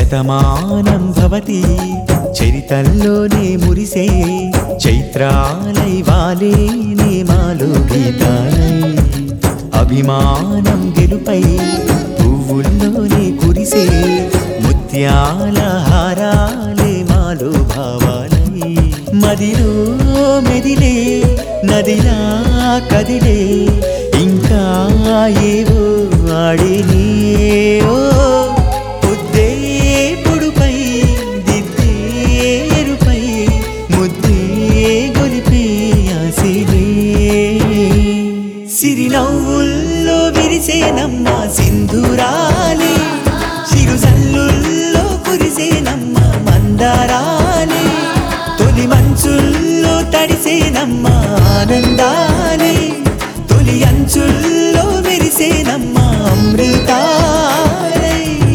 శతమానం భవతి చరితల్లోనే మురిసే చైత్రాలై వాలే నేమాలు గీతాలై అభిమానం గెలుపై పువ్వుల్లోనే కురిసే ముత్యాల హారాలే మాలో భావాలై మదిలో మెదిలే నదిలా కదిలే ఇంకా ఏవో ఆడినే ఓ పొద్దే పొడుపై దిద్దే ఎరుపై ముద్దే గొలిపే ఆసిలే సిరినవ్వుల్లో విరిసేనమ్మ సింధురాలే చిరుసల్లుల్లో కురిసేనమ్మ మందారాలే తొలి మంచుల్లో తడిసేనమ్మ ఆనందాలే తొలి అంచుల్లో మెరిసేనమ్మ అమృతాలే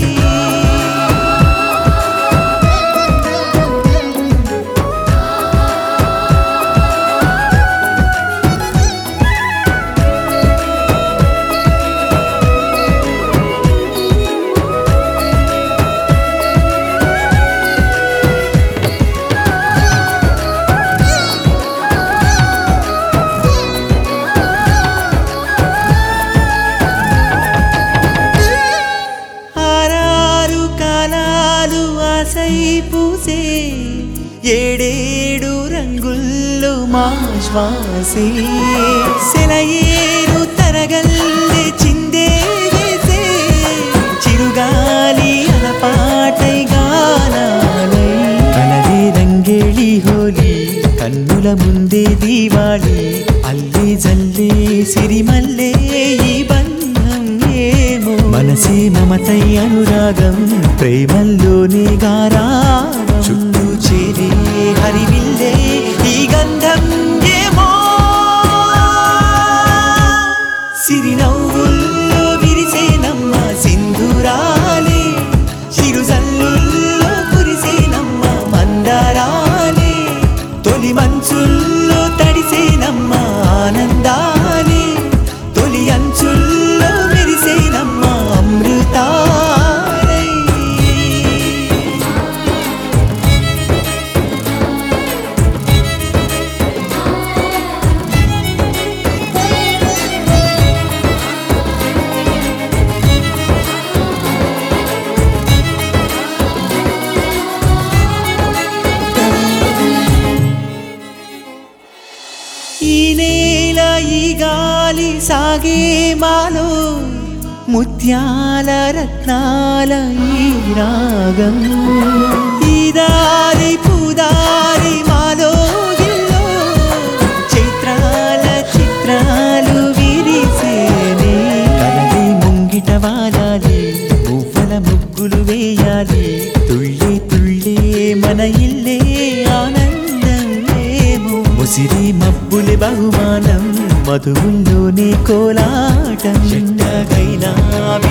ఆరారు కాలాలు ఆశై పూసే ఏడేడు రంగుల్లో మా శ్వాసే సెలయేరు తరగల్లే చిందే వేసే చిరుగాలి అలపాటై గానాలై కలవే రంగేళి హోలీ కన్నుల ముందే దీవాలి అల్లే జల్లే సిరిమల్లే ఈ బంధం ఏమో మనసే మమతై అనురాగం ప్రేమల్లోనే గారావం చుట్టూ చేరే హరివిల్లే ఈ గంధం ఏమో సిరినవ్వుల్లో విరిసేనమ్మ సింధురాలే చిరుసల్లుల్లో కురిసేనమ్మ మందారాలే తొలి మంచుల్లో తడిసేనమ్మ ఆనందాలే తొలి అంచుల్లో మెరిసేనమ్మ అమృతాలే ఈ నేల ఈ గాలి సాగే మాలో ముత్యాల రత్నాల ఈ రాగం ఈ దారి పూదారి మాలో గిల్లో చైత్రాల చిత్రాలు విరిసేనే కలలి ముంగిట వాలాలి పువ్వుల ముగ్గులు వేయాలి తుళ్ళి తుళ్ళి మన ఇల్లే ఆనందం ఏమో ముసిరి మబ్బులి బహుమానం మధువుల్లోనే కోలాటం చెట్టగైనా